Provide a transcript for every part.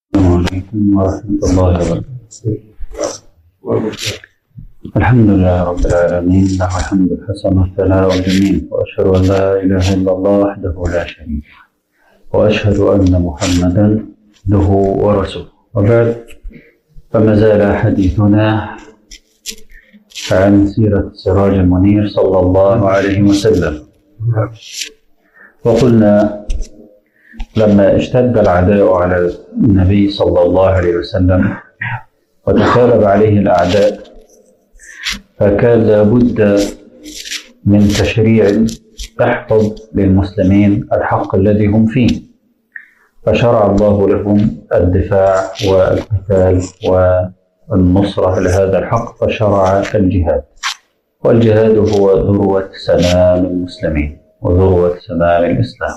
السلام عليكم ورحمة الله وبركاته الحمد لله رب العالمين له الحمد الحسن والثناء الجميل وأشهد أن لا إله إلا الله وحده لا شريك له وأشهد أن محمدا له ورسوله وبعد فما زال حديثنا عن سيرة السراج المنير صلى الله عليه وسلم وقلنا لما اشتد العداء على النبي صلى الله عليه وسلم وتكالب عليه الأعداء فكان لابد من تشريع يحفظ للمسلمين الحق الذي هم فيه فشرع الله لهم الدفاع والقتال والنصرة لهذا الحق فشرع الجهاد والجهاد هو ذروة سنام المسلمين وذروة سنام الإسلام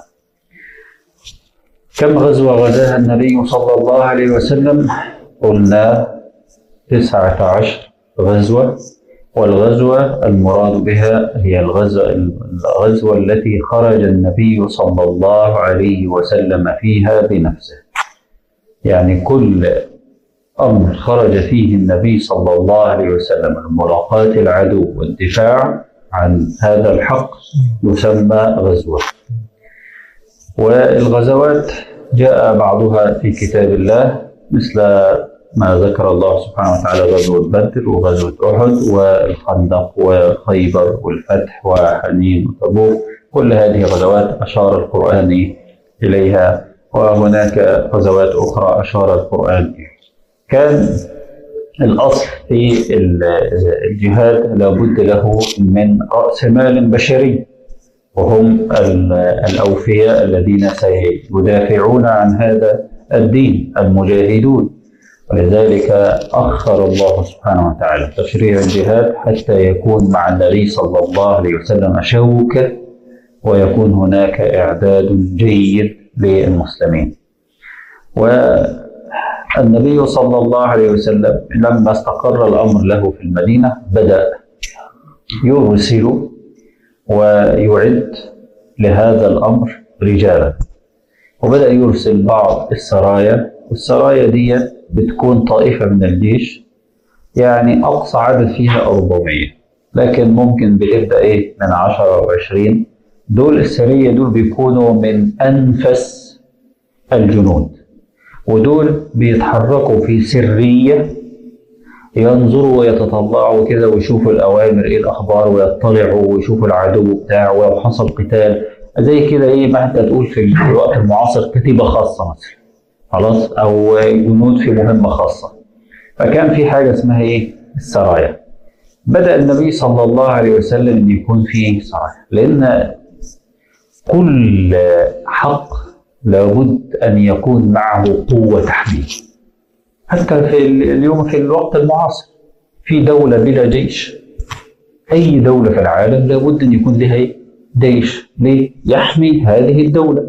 كم غزوة غزاها النبي صلى الله عليه وسلم قلنا تسعة عشر غزوة والغزوة المراد بها هي الغزوة, الغزوة التي خرج النبي صلى الله عليه وسلم فيها بنفسه يعني كل أمر خرج فيه النبي صلى الله عليه وسلم لملاقاة العدو والدفاع عن هذا الحق يسمى غزوة والغزوات جاء بعضها في كتاب الله مثل ما ذكر الله سبحانه وتعالى غزوة بدر وغزوة أحد والخندق وخيبر والفتح وحنين وتبوك كل هذه غزوات أشار القرآن إليها وهناك غزوات أخرى أشار القرآن إليها كان الأصل في الجهاد لابد له من رأس مال بشري وهم الأوفياء الذين سيدافعون عن هذا الدين المجاهدون ولذلك أخر الله سبحانه وتعالى تشريع الجهاد حتى يكون مع النبي صلى الله عليه وسلم شوكة ويكون هناك إعداد جيد للمسلمين والنبي صلى الله عليه وسلم لما استقر الأمر له في المدينة بدأ يرسل ويعد لهذا الأمر رجالا وبدأ يرسل بعض السرايا والسرايا دي بتكون طائفة من الجيش يعني أقصى عدد فيها 400 لكن ممكن بتبدأ إيه من 10 أو 20 دول السرية دول بيكونوا من أنفس الجنود ودول بيتحركوا في سرية ينظروا ويتطلعوا كده ويشوفوا الأوامر إيه الأخبار ويطلعوا ويشوفوا العدو بتاعه ولو حصل قتال زي كده إيه ما أنت تقول في الوقت المعاصر كتيبة خاصة مثلا خلاص او جنود في مهمه خاصه فكان في حاجه اسمها ايه السرايا بدا النبي صلى الله عليه وسلم ان يكون في سرايا لان كل حق لابد ان يكون معه قوه تحميه حتى في اليوم في الوقت المعاصر في دوله بلا جيش اي دوله في العالم لابد ان يكون لها جيش ليه يحمي هذه الدوله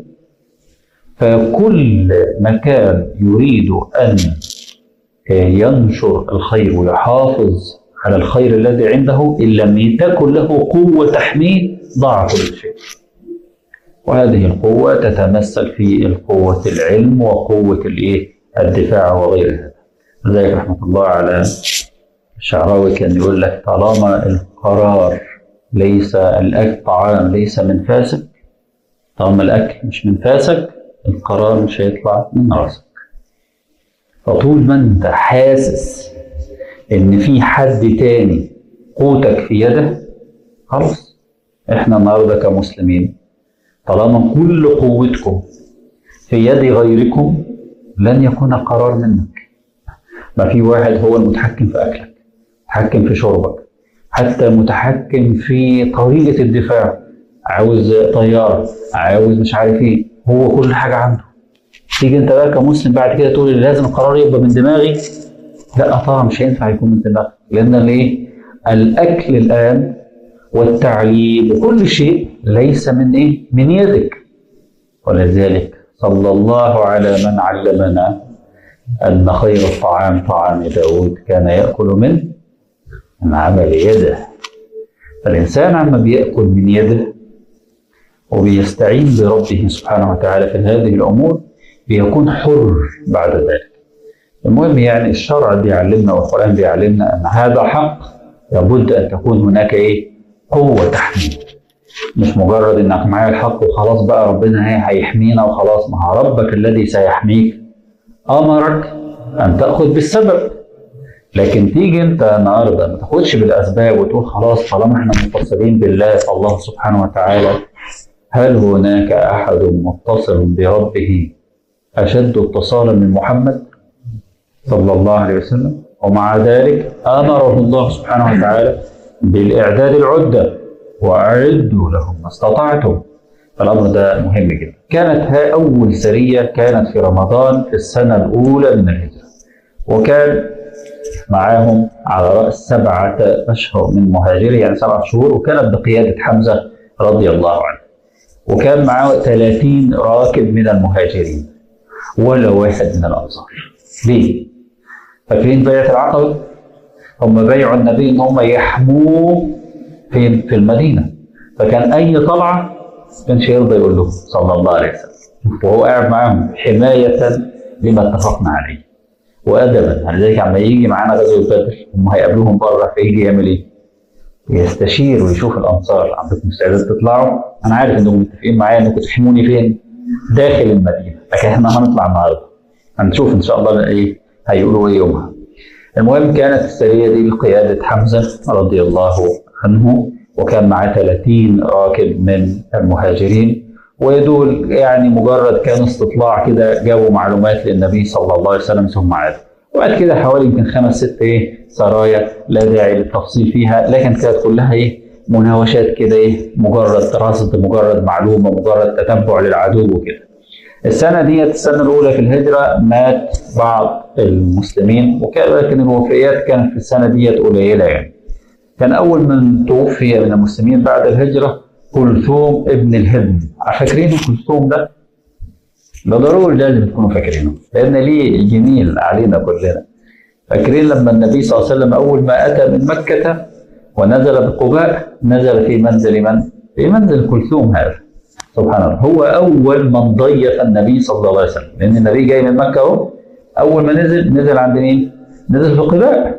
فكل مكان يريد أن ينشر الخير ويحافظ على الخير الذي عنده إن لم تكن له قوة تحميه ضاع كل شيء وهذه القوة تتمثل في القوة العلم وقوة الإيه الدفاع وغير هذا لذلك رحمة الله على الشعراوي كان يقول لك طالما القرار ليس الأكل طعام ليس من فاسك طالما الأكل مش من فاسك القرار مش هيطلع من راسك فطول ما انت حاسس ان في حد تاني قوتك في يده خلاص احنا النهارده كمسلمين طالما كل قوتكم في يد غيركم لن يكون القرار منك ما في واحد هو المتحكم في اكلك متحكم في شربك حتى متحكم في طريقه الدفاع عاوز طياره عاوز مش عارف ايه هو كل حاجه عنده تيجي انت بقى كمسلم بعد كده تقول لازم القرار يبقى من دماغي لا طبعا مش هينفع يكون من دماغك لان ليه الاكل الان والتعليم وكل شيء ليس من ايه من يدك ولذلك صلى الله على من علمنا ان خير الطعام طعام داود كان ياكل منه من عمل يده فالانسان عما بياكل من يده وبيستعين بربه سبحانه وتعالى في هذه الأمور بيكون حر بعد ذلك المهم يعني الشرع بيعلمنا والقرآن بيعلمنا أن هذا حق لابد أن تكون هناك إيه؟ قوة تحميه مش مجرد انك معايا الحق وخلاص بقى ربنا ايه هيحمينا وخلاص ما هو ربك الذي سيحميك امرك ان تاخذ بالسبب لكن تيجي انت النهارده ما تاخدش بالاسباب وتقول خلاص طالما احنا متصلين بالله الله سبحانه وتعالى هل هناك احد متصل بربه اشد اتصالا من محمد صلى الله عليه وسلم ومع ذلك امره الله سبحانه وتعالى بالاعداد العده واعدوا لهم ما استطعتم الامر ده مهم جدا كانت ها اول سريه كانت في رمضان في السنه الاولى من الهجره وكان معاهم على راس سبعه اشهر من مهاجرين يعني سبعه شهور وكانت بقياده حمزه رضي الله عنه وكان معاه 30 راكب من المهاجرين ولا واحد من الانصار ليه؟ فاكرين بيعه العقبه؟ هم بايعوا النبي ان هم يحموه فين؟ في المدينه فكان اي طلعه ما كانش يرضى يقول له صلى الله عليه وسلم وهو قاعد معاهم حمايه لما اتفقنا عليه وادبا لذلك عما يجي معانا غزوه بدر هم هيقابلوهم بره فيجي يعمل ايه؟ يستشير ويشوف الانصار عندكم استعداد تطلعوا انا عارف انكم متفقين معايا انكم تحموني فين؟ داخل المدينه لكن احنا هنطلع النهارده هنشوف ان شاء الله ايه هيقولوا ايه يومها المهم كانت السريه دي بقياده حمزه رضي الله عنه وكان معاه 30 راكب من المهاجرين ودول يعني مجرد كان استطلاع كده جابوا معلومات للنبي صلى الله عليه وسلم ثم عادوا وبعد كده حوالي يمكن خمس ست ايه سرايا لا داعي للتفصيل فيها لكن كانت كلها ايه مناوشات كده ايه مجرد رصد مجرد معلومه مجرد تتبع للعدو وكده السنه ديت السنه الاولى في الهجره مات بعض المسلمين لكن الوفيات كانت في السنه ديت قليله يعني كان أول من توفي من المسلمين بعد الهجرة كلثوم ابن الهدم فاكرين كلثوم ده؟ ده ضروري لازم تكونوا فاكرينه لأن ليه جميل علينا كلنا فاكرين لما النبي صلى الله عليه وسلم أول ما أتى من مكة ونزل بقباء نزل في منزل من؟ في منزل كلثوم هذا سبحان الله هو أول من ضيف النبي صلى الله عليه وسلم لأن النبي جاي من مكة أهو أول ما نزل نزل عند مين؟ نزل في قباء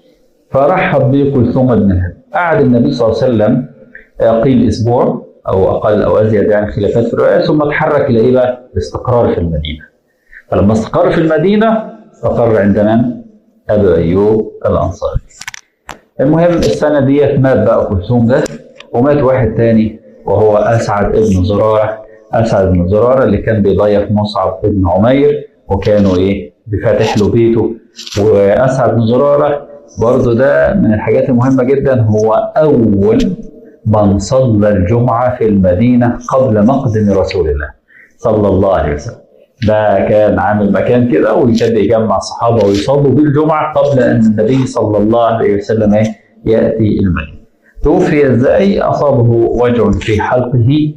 فرحب به كلثوم بن الهند قعد النبي صلى الله عليه وسلم قيل اسبوع او اقل او ازيد يعني خلافات في الروايات ثم تحرك الى ايه بقى؟ الاستقرار في المدينه. فلما استقر في المدينه استقر عند من؟ ابو ايوب الانصاري. المهم السنه ديت مات بقى كلثوم ده ومات واحد تاني وهو اسعد ابن زراره اسعد بن زراره اللي كان بيضيف مصعب ابن عمير وكانوا ايه؟ بفاتح له بيته واسعد بن زراره برضه ده من الحاجات المهمة جدا هو أول من صلى الجمعة في المدينة قبل مقدم رسول الله صلى الله عليه وسلم ده كان عامل مكان كده وكان يجمع الصحابة ويصلوا بالجمعة قبل أن النبي صلى الله عليه وسلم يأتي المدينة توفي ازاي أصابه وجع في حلقه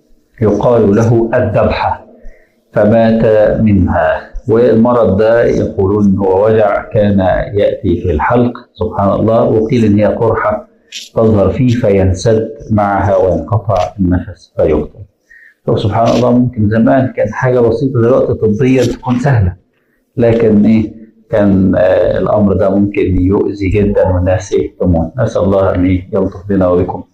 يقال له الذبحة فمات منها والمرض ده يقولون هو وجع كان ياتي في الحلق سبحان الله وقيل ان هي قرحه تظهر فيه فينسد معها وينقطع النفس فيقتل. سبحان الله ممكن زمان كان حاجه بسيطه دلوقتي طبيا تكون سهله لكن ايه كان آه الامر ده ممكن يؤذي جدا والناس ايه تموت نسال الله ان يلطف بنا وبكم.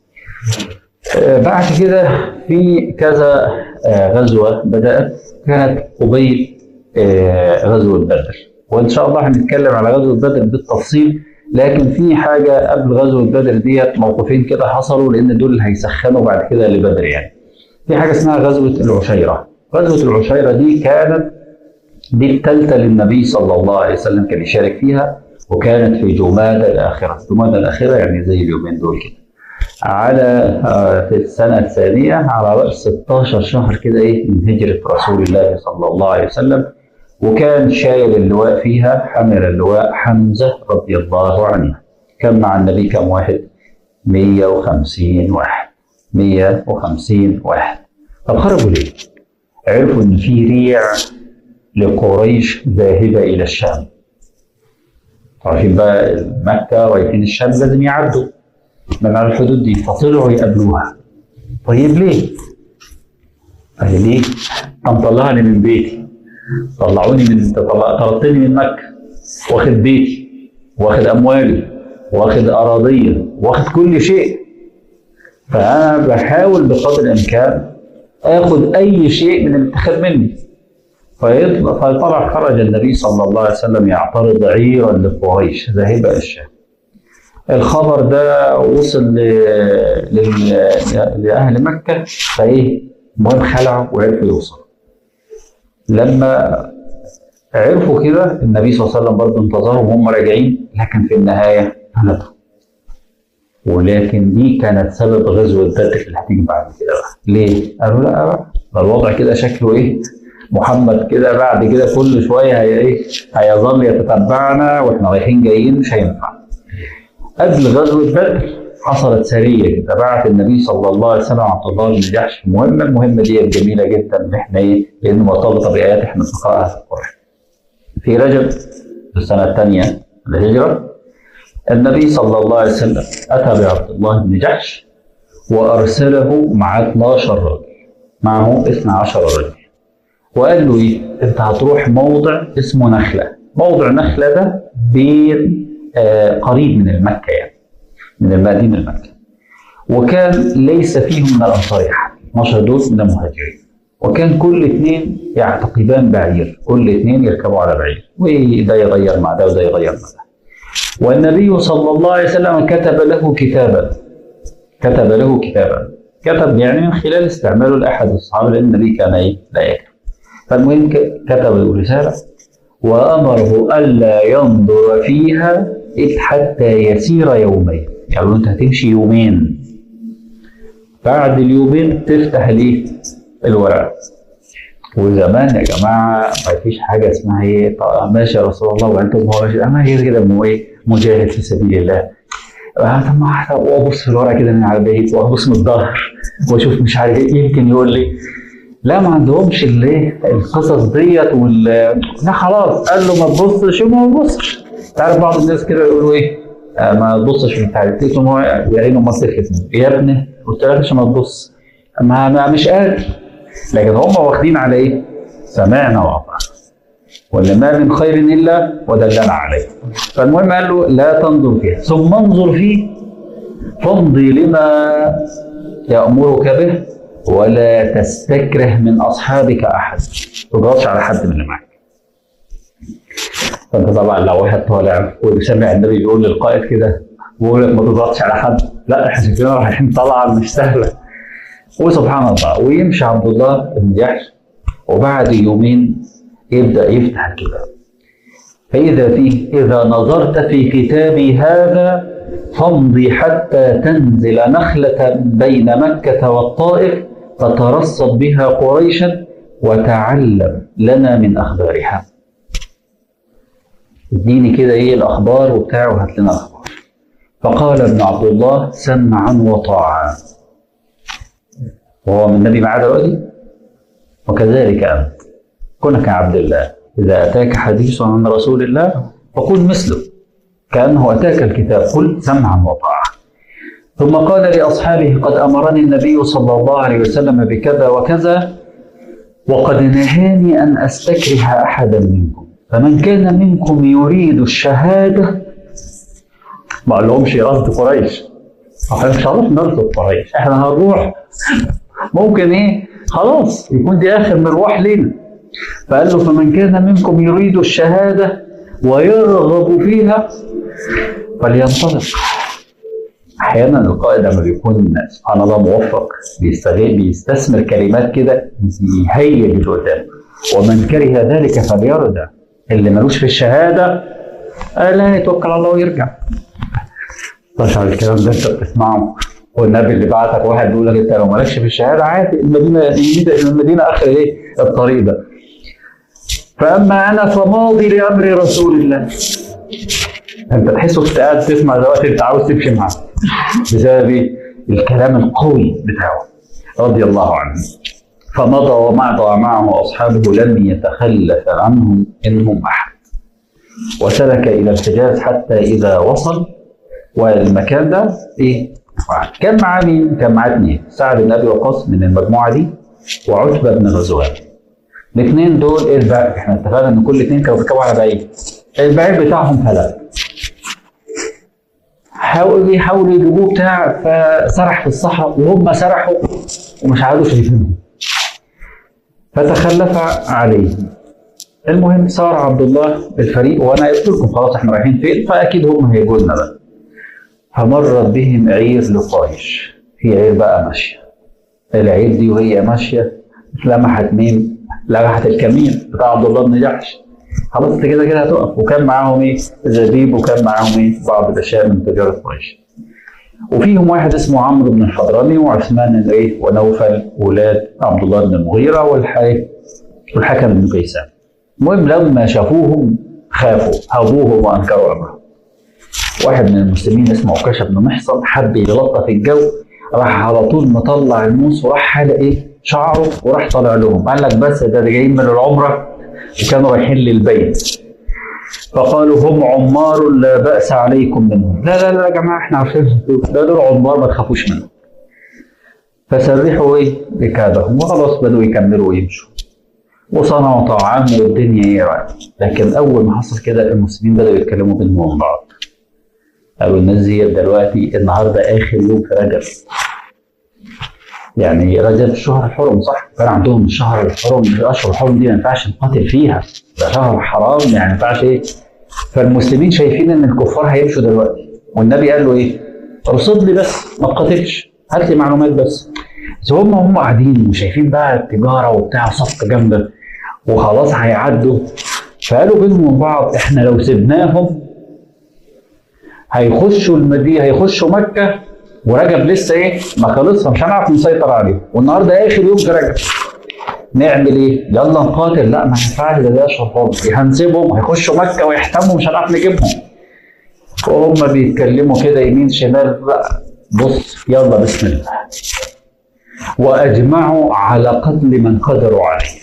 آه بعد كده في كذا آه غزوه بدات كانت قبيل غزوة بدر وإن شاء الله هنتكلم على غزوة بدر بالتفصيل لكن في حاجة قبل غزوة بدر ديت موقفين كده حصلوا لأن دول اللي هيسخنوا بعد كده لبدر يعني في حاجة اسمها غزوة العشيرة غزوة العشيرة دي كانت دي الثالثة للنبي صلى الله عليه وسلم كان يشارك فيها وكانت في جمادى الآخرة جمادى الآخرة يعني زي اليومين دول كده على في السنة الثانية على رأس 16 شهر كده إيه من هجرة رسول الله صلى الله عليه وسلم وكان شايل اللواء فيها حمل اللواء حمزة رضي الله عنه كان مع النبي كم واحد 150 واحد 150 واحد طب خرجوا ليه؟ عرفوا ان في ريع لقريش ذاهبة إلى الشام عارفين بقى مكة رايحين الشام لازم يعدوا من على الحدود دي فطلعوا يقابلوها طيب ليه؟ قال ليه؟ قام طلعني من بيتي طلعوني من طلعتني من مكة واخد بيتي واخد اموالي واخد اراضيا واخد كل شيء فانا بحاول بقدر الامكان اخد اي شيء من اللي اتخذ مني فيطلع فطلع خرج النبي صلى الله عليه وسلم يعترض عيرا لقريش ذاهبة الشام الخبر ده وصل ل... ل... لأهل مكة فإيه المهم خلعوا وعرفوا يوصلوا لما عرفوا كده النبي صلى الله عليه وسلم برضه انتظرهم وهم راجعين لكن في النهاية هلكوا ولكن دي كانت سبب غزوة بدر اللي هتيجي بعد كده بقى ليه؟ قالوا لا بقى ده الوضع كده شكله ايه؟ محمد كده بعد كده كل شويه هي ايه هيظل يتتبعنا واحنا رايحين جايين مش هينفع. قبل غزوه بدر حصلت سريه كده بعت النبي صلى الله عليه وسلم عبد الله بن جحش مهمه المهمه دي جميله جدا ان احنا ايه لان مرتبطه بايات احنا بنقراها في القران. في رجب السنه الثانيه الهجره النبي صلى الله عليه وسلم اتى بعبد الله بن جحش وارسله مع 12 رجل معه 12 رجل وقال له ايه؟ انت هتروح موضع اسمه نخله، موضع نخله ده بين آه قريب من مكه يعني من المدينه لمكه. وكان ليس فيهم من الانصار احد، 12 دول من المهاجرين. وكان كل اثنين يعتقبان بعير، كل اثنين يركبوا على بعير، وده يغير مع ده وده يغير مع ده. والنبي صلى الله عليه وسلم كتب له كتابا كتب له كتابا كتب يعني من خلال استعماله لاحد الصحابه لان النبي كان ايه؟ لا يكتب. فالمهم كتب له رسالة وأمره ألا ينظر فيها حتى يسير يومين يعني أنت هتمشي يومين بعد اليومين تفتح الايه؟ الورقة وزمان يا جماعة ما فيش حاجة اسمها ايه ماشي يا رسول الله وانتم هو ماشي أنا غير كده مو ايه مجاهد في سبيل الله طب ما وابص في الورقة كده من على البيت وابص من الظهر واشوف مش عارف ايه يمكن يقول لي لا ما عندهمش الايه القصص ديت وال لا خلاص قال له ما تبصش وما تبصش تعرف بعض الناس كده يقولوا ايه آه ما تبصش في التعليق تلاقيهم هو يا عينه ما يا ابني قلت لك عشان ما تبص ما, ما مش قادر لكن هم واخدين على ايه؟ سمعنا واطعنا ولا ما من خير الا ودلنا عليه فالمهم قال له لا تنظر فيها ثم انظر فيه فامضي لما يامرك به ولا تستكره من اصحابك احد ما تضغطش على حد من اللي معاك فانت طبعا لو واحد طالع وسمع النبي بيقول للقائد كده بيقول لك ما تضغطش على حد لا احنا شكلنا رايحين طلعه مش سهله وسبحان الله ويمشي عبد الله بن جحش وبعد يومين يبدا يفتح الكتاب فاذا فيه اذا نظرت في كتابي هذا فامضي حتى تنزل نخله بين مكه والطائف فترصد بها قريشا وتعلم لنا من اخبارها اديني كده ايه الاخبار وبتاع وهات لنا الاخبار فقال ابن عبد الله سمعا وطاعا وهو من النبي معاه دلوقتي وكذلك انت كن كعبد الله اذا اتاك حديث عن رسول الله فقل مثله كانه اتاك الكتاب قل سمعا وطاعا ثم قال لاصحابه قد امرني النبي صلى الله عليه وسلم بكذا وكذا وقد نهاني ان استكره احدا منكم فمن كان منكم يريد الشهاده ما قالهمش قصد قريش احنا مش هنروح نرصد قريش احنا هنروح ممكن ايه خلاص يكون دي اخر مروح لينا فقال له فمن كان منكم يريد الشهاده ويرغب فيها فلينطلق احيانا القائد لما بيكون سبحان الله موفق بيستغل بيستثمر كلمات كده يهيج اللي قدامه ومن كره ذلك فليرضى اللي ملوش في الشهاده لا يتوكل على الله ويرجع مش على الكلام ده انت بتسمعه والنبي اللي بعتك واحد بيقول لك انت لو مالكش في الشهاده عادي المدينه المدينه اخر ايه الطريق ده فاما انا فماضي لامر رسول الله انت تحس وانت قاعد تسمع دلوقتي انت عاوز تمشي معاه بسبب ايه؟ الكلام القوي بتاعه رضي الله عنه فمضى ومضى معه اصحابه لم يتخلف عنهم انهم احد وسلك الى الحجاز حتى اذا وصل والمكان ده ايه؟ كان معاه مين؟ كان معاه اثنين سعد بن ابي وقاص من المجموعه دي وعتبه بن غزوان الاثنين دول ايه بقى؟ احنا اتفقنا ان كل اثنين كانوا بيركبوا على بعيد البعير بتاعهم فلت حاولوا يحاولوا يجيبوه بتاع فسرح في الصحراء وهم سرحوا ومش عارفوا شايفينهم فتخلف عليه المهم صار عبد الله الفريق وانا قلت لكم خلاص احنا رايحين فين فاكيد هم هيجوا لنا بقى فمرت بهم عير لقريش في عير بقى ماشيه العير دي وهي ماشيه لمحت مين؟ لمحت الكمين بتاع عبد الله بن جحش خلاص انت كده كده هتقف وكان معاهم ايه؟ زبيب وكان معاهم ايه؟ بعض الاشياء من تجاره قريش. وفيهم واحد اسمه عمرو بن الحضرمي وعثمان الايه؟ ونوفل ولاد عبد الله بن المغيره والحي والحكم بن كيسان. المهم لما شافوهم خافوا هابوهم وانكروا امرهم. واحد من المسلمين اسمه عكاشه بن محصن حب يلطف الجو راح على طول مطلع الموس وراح حلق ايه؟ شعره وراح طالع لهم قال لك بس ده جايين من العمره وكانوا رايحين للبيت فقالوا هم عمار لا بأس عليكم منهم لا لا لا يا جماعة احنا عارفين ده دول عمار ما تخافوش منهم فسرحوا ايه ركابهم وخلاص بدأوا يكملوا ويمشوا وصنعوا طعام والدنيا ايه رأي. لكن أول ما حصل كده المسلمين بدأوا يتكلموا بينهم وبين بعض قالوا الناس دي دلوقتي النهارده آخر يوم في رجب يعني رجب الشهر الحرم صح؟ كان عندهم الشهر الحرم الاشهر الحرم دي ما ينفعش نقاتل فيها ده شهر حرام يعني ما ينفعش ايه؟ فالمسلمين شايفين ان الكفار هيمشوا دلوقتي والنبي قال له ايه؟ رصد لي بس ما تقاتلش هات لي معلومات بس بس هم هم قاعدين وشايفين بقى التجاره وبتاع صفقه جامده وخلاص هيعدوا فقالوا بينهم وبين بعض احنا لو سيبناهم هيخشوا المدينه هيخشوا مكه ورجب لسه ايه ما خلصش مش هنعرف نسيطر عليه والنهارده اخر يوم في رجب نعمل ايه؟ يلا نقاتل لا ما ينفعش ده ده اشهر خالص هنسيبهم هيخشوا مكه ويحتموا مش هنعرف نجيبهم وهم بيتكلموا كده يمين شمال لا بص يلا بسم الله واجمعوا على قتل من قدروا عليه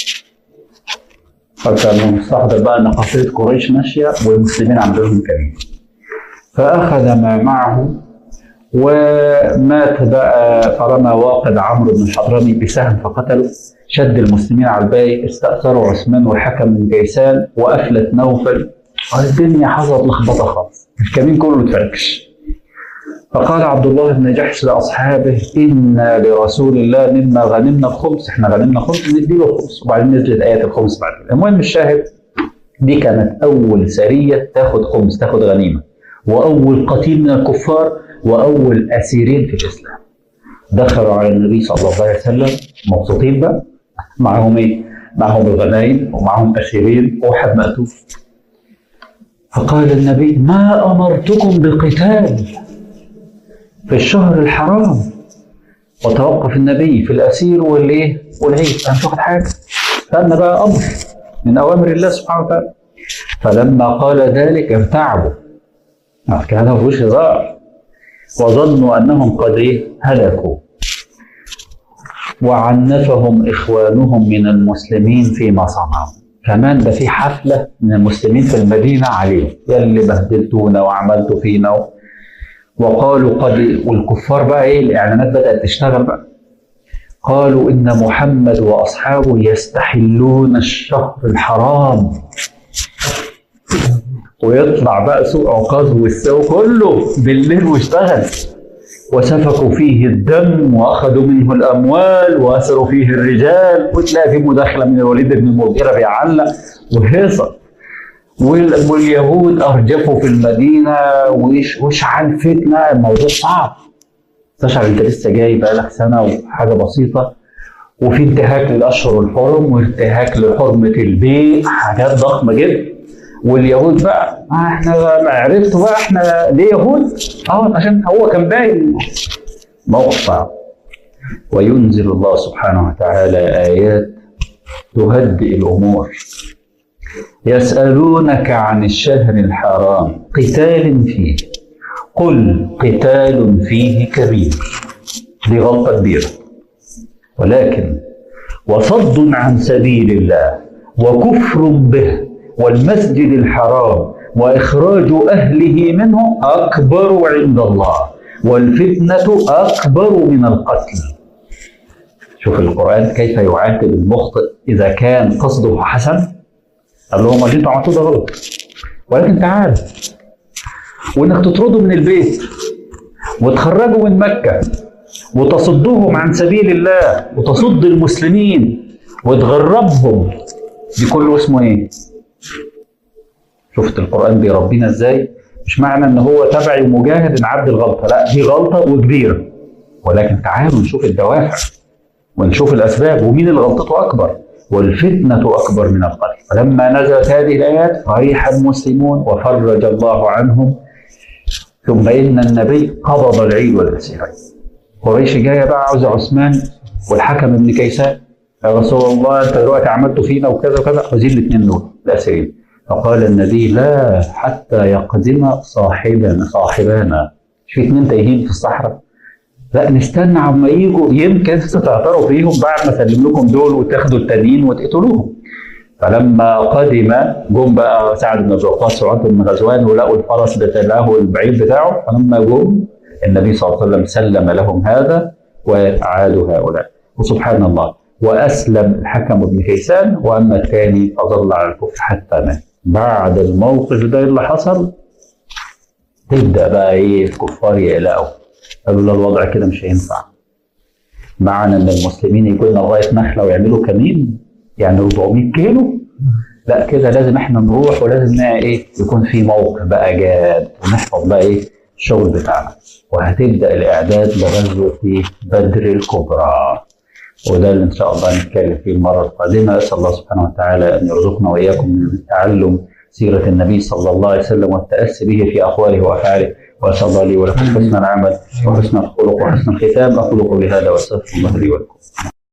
فكان مستحضر بقى ان قصيده قريش ماشيه والمسلمين عندهم كمين فاخذ ما معه ومات بقى فرمى واقد عمرو بن الحضرمي بسهم فقتله شد المسلمين على الباقي استأثروا عثمان والحكم من جيسان وأفلت نوفل الدنيا حصلت لخبطة خالص الكمين كله اتفركش فقال عبد الله بن جحش لأصحابه إنا لرسول الله مما غنمنا الخمس احنا غنمنا خمس نديله الخمس وبعدين نزلت آيات الخمس بعد كده المهم الشاهد دي كانت أول سرية تاخد خمس تاخد غنيمة وأول قتيل من الكفار واول اسيرين في الاسلام دخلوا على النبي صلى الله عليه وسلم مبسوطين بقى معهم ايه؟ معهم الغنايم ومعهم اسيرين واحد مقتول فقال النبي ما امرتكم بقتال في الشهر الحرام وتوقف النبي في الاسير والايه؟ والعيد انا مش واخد حاجه كان بقى امر من اوامر الله سبحانه وتعالى فلما قال ذلك ارتعبوا كان ما فيهوش هزار وظنوا انهم قد ايه هلكوا وعنفهم اخوانهم من المسلمين فيما صنعوا كمان ده في حفله من المسلمين في المدينه عليهم يا اللي بهدلتونا وعملتوا فينا وقالوا قد والكفار بقى ايه الاعلانات بدات تشتغل بقى قالوا ان محمد واصحابه يستحلون الشهر الحرام ويطلع بقى سوق عكاظ والسوق كله بالليل واشتغل وسفكوا فيه الدم واخذوا منه الاموال واسروا فيه الرجال وتلاقي في مداخله من الوليد بن المغيره بيعلق وهيصه واليهود ارجفوا في المدينه وش واشعل فتنه الموضوع صعب تشعر انت لسه جاي بقالك سنه وحاجه بسيطه وفي انتهاك للاشهر الحرم وانتهاك لحرمه البيت حاجات ضخمه جدا واليهود بقى آه احنا ما عرفتوا بقى احنا ليه يهود؟ اه عشان هو كان باين موقف صعب وينزل الله سبحانه وتعالى آيات تهدئ الأمور يسألونك عن الشهر الحرام قتال فيه قل قتال فيه كبير دي غلطة كبيرة ولكن وصد عن سبيل الله وكفر به والمسجد الحرام واخراج اهله منه اكبر عند الله والفتنه اكبر من القتل شوف القران كيف يعاتب المخطئ اذا كان قصده حسن قال لهم اللي انتوا عملتوه ده غلط ولكن انت عارف وانك تطرده من البيت وتخرجه من مكه وتصدهم عن سبيل الله وتصد المسلمين وتغربهم دي كله اسمه ايه؟ شفت القرآن بيربينا ازاي؟ مش معنى ان هو تبعي ومجاهد نعدي الغلطة، لا دي غلطة وكبيرة. ولكن تعالوا نشوف الدوافع ونشوف الاسباب ومين اللي غلطته اكبر والفتنة اكبر من القتل. فلما نزلت هذه الايات فرح المسلمون وفرج الله عنهم ثم ان النبي قبض العيد والاسيرين. قريش جايه بقى عاوزه عثمان والحكم ابن كيسان يا رسول الله انت دلوقتي عملتوا فينا وكذا وكذا عاوزين الاثنين دول الاسيرين فقال النبي لا حتى يقدم صاحبنا صاحبانا مش في اثنين تايهين في الصحراء لا نستنى عما يجوا يمكن تعثروا فيهم بعد ما سلم لكم دول وتاخدوا التانيين وتقتلوهم فلما قدم جم بقى سعد بن ابي وقاص وعبد بن غزوان ولقوا الفرس بتاعه البعير بتاعه فلما جم النبي صلى الله عليه وسلم سلم لهم هذا وعادوا هؤلاء وسبحان الله واسلم الحكم بن كيسان واما الثاني فظل على الكفر حتى مات بعد الموقف ده اللي حصل تبدا بقى ايه الكفار يقلقوا قالوا لا الوضع كده مش هينفع معنى ان المسلمين يجوا لنا لغايه نخله ويعملوا كمين يعني 400 كيلو لا كده لازم احنا نروح ولازم ايه يكون في موقف بقى جاد ونحفظ بقى ايه الشغل بتاعنا وهتبدا الاعداد لغزوه بدر الكبرى وده اللي ان شاء الله نتكلم فيه المره القادمه اسال الله سبحانه وتعالى ان يرزقنا واياكم من تعلم سيره النبي صلى الله عليه وسلم والتاسي به في اقواله وافعاله واسال الله لي ولكم حسن العمل وحسن الخلق وحسن الختام اقول قولي هذا واستغفر الله لي ولكم